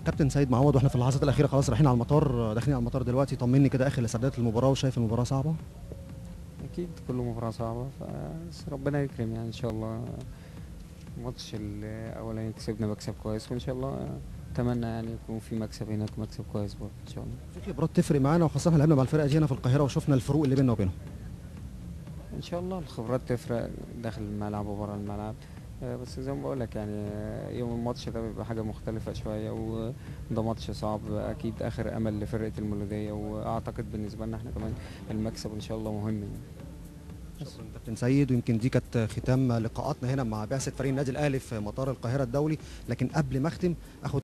كابتن سيد معوض واحنا في اللحظات الاخيره خلاص رايحين على المطار داخلين على المطار دلوقتي طمني كده اخر الاستعدادات للمباراه وشايف المباراه صعبه اكيد كل مباراه صعبه بس ربنا يكرم يعني ان شاء الله الماتش الاولاني كسبنا مكسب كويس وان شاء الله اتمنى يعني يكون في مكسب هناك مكسب كويس برضه ان شاء الله في خبرات تفرق معانا وخاصه احنا لعبنا مع الفرقه دي هنا في القاهره وشفنا الفروق اللي بيننا وبينهم ان شاء الله الخبرات تفرق داخل الملعب وبره الملعب آه، بس زي ما بقول لك يعني آه، يوم الماتش ده بيبقى حاجه مختلفه شويه وده ماتش صعب اكيد اخر امل لفرقه المولوديه واعتقد بالنسبه لنا احنا كمان المكسب ان شاء الله مهم يعني. شكرا كابتن سيد ويمكن دي كانت ختام لقاءاتنا هنا مع بعثه فريق النادي الاهلي في مطار القاهره الدولي لكن قبل ما اختم اخد